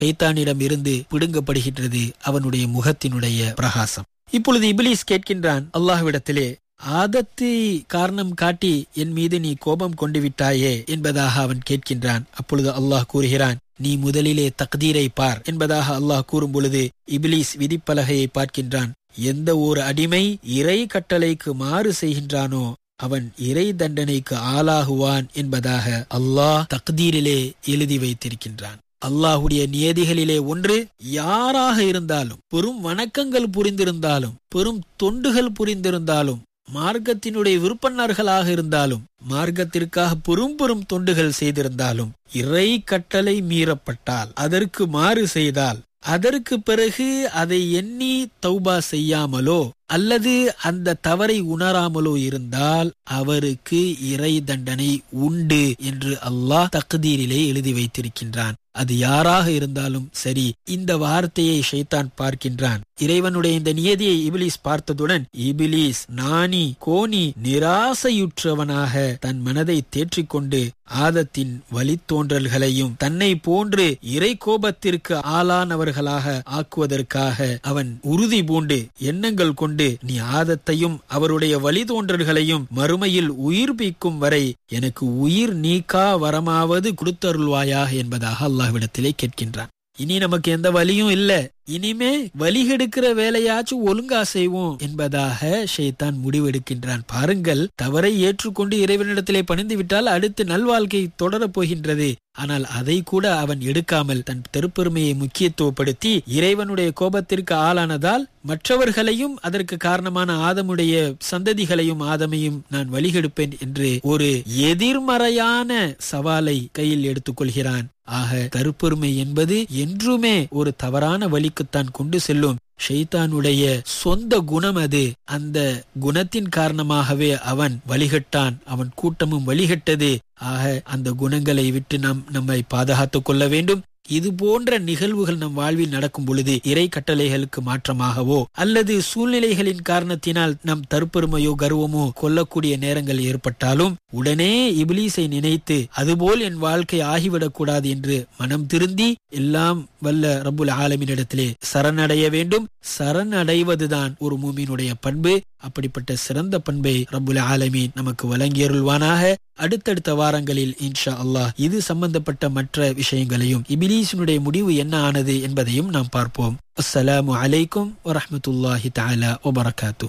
ஷைத்தானிடம் இருந்து பிடுங்கப்படுகின்றது அவனுடைய முகத்தினுடைய பிரகாசம் இப்பொழுது இபிலிஸ் கேட்கின்றான் அல்லாஹ்விடத்திலே ஆதத்தை காரணம் காட்டி என் மீது நீ கோபம் கொண்டு விட்டாயே என்பதாக அவன் கேட்கின்றான் அப்பொழுது அல்லாஹ் கூறுகிறான் நீ முதலிலே தக்தீரை பார் என்பதாக அல்லாஹ் கூறும் பொழுது இபிலிஸ் விதிப்பலகையை பார்க்கின்றான் எந்த ஒரு அடிமை இறை கட்டளைக்கு மாறு செய்கின்றானோ அவன் இறை தண்டனைக்கு ஆளாகுவான் என்பதாக அல்லாஹ் தக்தீரிலே எழுதி வைத்திருக்கின்றான் அல்லாஹுடைய நியதிகளிலே ஒன்று யாராக இருந்தாலும் பெரும் வணக்கங்கள் புரிந்திருந்தாலும் பெரும் தொண்டுகள் புரிந்திருந்தாலும் மார்க்கத்தினுடைய விருப்பனர்களாக இருந்தாலும் மார்க்கத்திற்காக பெரும் பெரும் தொண்டுகள் செய்திருந்தாலும் இறை கட்டளை மீறப்பட்டால் அதற்கு மாறு செய்தால் அதற்கு பிறகு அதை எண்ணி தௌபா செய்யாமலோ அல்லது அந்த தவறை உணராமலோ இருந்தால் அவருக்கு இறை தண்டனை உண்டு என்று அல்லாஹ் தக்தீரிலே எழுதி வைத்திருக்கின்றான் அது யாராக இருந்தாலும் சரி இந்த வார்த்தையை ஷைத்தான் பார்க்கின்றான் இறைவனுடைய இந்த நியதியை இபிலிஸ் பார்த்ததுடன் இபிலிஸ் நாணி கோணி நிராசையுற்றவனாக தன் மனதை தேற்றிக்கொண்டு ஆதத்தின் வழித்தோன்றல்களையும் தன்னை போன்று இறை கோபத்திற்கு ஆளானவர்களாக ஆக்குவதற்காக அவன் உறுதி பூண்டு எண்ணங்கள் கொண்டு நீ ஆதத்தையும் அவருடைய வழித்தோன்றல்களையும் மறுமையில் உயிர்ப்பிக்கும் வரை எனக்கு உயிர் நீக்கா வரமாவது கொடுத்தருள்வாயாக என்பதாக அல்லாஹ்விடத்திலே கேட்கின்றான் இனி நமக்கு எந்த வழியும் இல்ல இனிமே வழிகெடுக்கிற வேலையாச்சும் ஒழுங்கா செய்வோம் என்பதாக ஷைத்தான் முடிவெடுக்கின்றான் பாருங்கள் தவறை ஏற்றுக்கொண்டு இறைவனிடத்திலே பணிந்து விட்டால் அடுத்து நல்வாழ்க்கை தொடரப் போகின்றது ஆனால் அதை கூட அவன் எடுக்காமல் தன் தெருப்பெருமையை முக்கியத்துவப்படுத்தி இறைவனுடைய கோபத்திற்கு ஆளானதால் மற்றவர்களையும் அதற்கு காரணமான ஆதமுடைய சந்ததிகளையும் ஆதமையும் நான் வழிகெடுப்பேன் என்று ஒரு எதிர்மறையான சவாலை கையில் எடுத்துக்கொள்கிறான் ஆக கருப்பொருமை என்பது என்றுமே ஒரு தவறான வழிக்குத்தான் கொண்டு செல்லும் ஷைத்தானுடைய சொந்த குணம் அது அந்த குணத்தின் காரணமாகவே அவன் வழிகட்டான் அவன் கூட்டமும் வழிகட்டது ஆக அந்த குணங்களை விட்டு நாம் நம்மை பாதுகாத்துக் கொள்ள வேண்டும் இது போன்ற நிகழ்வுகள் நம் வாழ்வில் நடக்கும் பொழுது இறை கட்டளைகளுக்கு மாற்றமாகவோ அல்லது சூழ்நிலைகளின் காரணத்தினால் நம் தற்பெருமையோ கர்வமோ கொல்லக்கூடிய நேரங்கள் ஏற்பட்டாலும் உடனே இபிலீஸை நினைத்து அதுபோல் என் வாழ்க்கை ஆகிவிடக் கூடாது என்று மனம் திருந்தி எல்லாம் வல்ல ரப்புல் ஆலமினிடத்திலே சரணடைய வேண்டும் சரணடைவதுதான் ஒரு மூமியினுடைய பண்பு அப்படிப்பட்ட சிறந்த பண்பை ரப்புல் ஆலமீன் நமக்கு வழங்கியருள்வானாக அடுத்தடுத்த வாரங்களில் இன்ஷா அல்லாஹ் இது சம்பந்தப்பட்ட மற்ற விஷயங்களையும் இபிலீஸினுடைய முடிவு என்ன ஆனது என்பதையும் நாம் பார்ப்போம் அஸ்ஸலாமு அலைக்கும் வரஹ்மத்துல்லாஹி தஆலா வபரகாத்து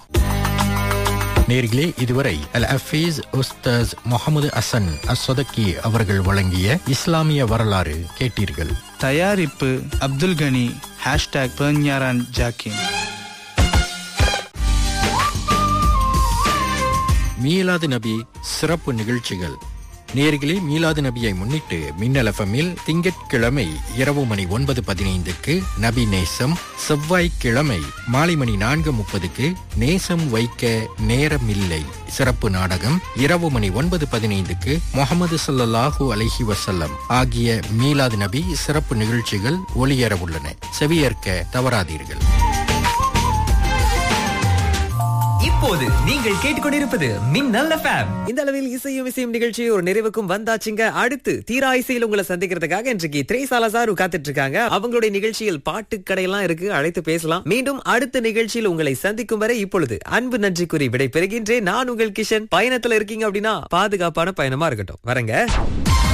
நேர்களே இதுவரை அல் அஃபீஸ் உஸ்தாஸ் முகமது அசன் அஸ்வதக்கி அவர்கள் வழங்கிய இஸ்லாமிய வரலாறு கேட்டீர்கள் தயாரிப்பு அப்துல் கனி ஹேஷ்டாக் பெர்ஞாரான் ஜாக்கின் மீலாது நபி சிறப்பு நிகழ்ச்சிகள் நேர்களே மீலாது நபியை முன்னிட்டு மின்னல் எஃப்எம்மில் திங்கட்கிழமை இரவு மணி ஒன்பது பதினைந்துக்கு நபி நேசம் செவ்வாய்க்கிழமை மாலை மணி நான்கு முப்பதுக்கு நேசம் வைக்க நேரமில்லை சிறப்பு நாடகம் இரவு மணி ஒன்பது பதினைந்துக்கு முகமது சல்லல்லாஹூ அலைஹி வசல்லம் ஆகிய மீலாது நபி சிறப்பு நிகழ்ச்சிகள் ஒளியேறவுள்ளன செவியேற்க தவறாதீர்கள் இப்போது நீங்கள் கேட்டுக்கொண்டிருப்பது மின்னல் எஃப்எம் இந்த அளவில் இசையும் இசையும் நிகழ்ச்சி ஒரு நிறைவுக்கும் வந்தாச்சுங்க அடுத்து தீரா இசையில் உங்களை சந்திக்கிறதுக்காக இன்றைக்கு திரைசாலசாரு காத்துட்டு இருக்காங்க அவங்களுடைய நிகழ்ச்சியில் பாட்டு கடையெல்லாம் இருக்கு அழைத்து பேசலாம் மீண்டும் அடுத்த நிகழ்ச்சியில் உங்களை சந்திக்கும் வரை இப்பொழுது அன்பு நன்றி கூறி விடை பெறுகின்றேன் நான் உங்கள் கிஷன் பயணத்துல இருக்கீங்க அப்படின்னா பாதுகாப்பான பயணமா இருக்கட்டும் வரங்க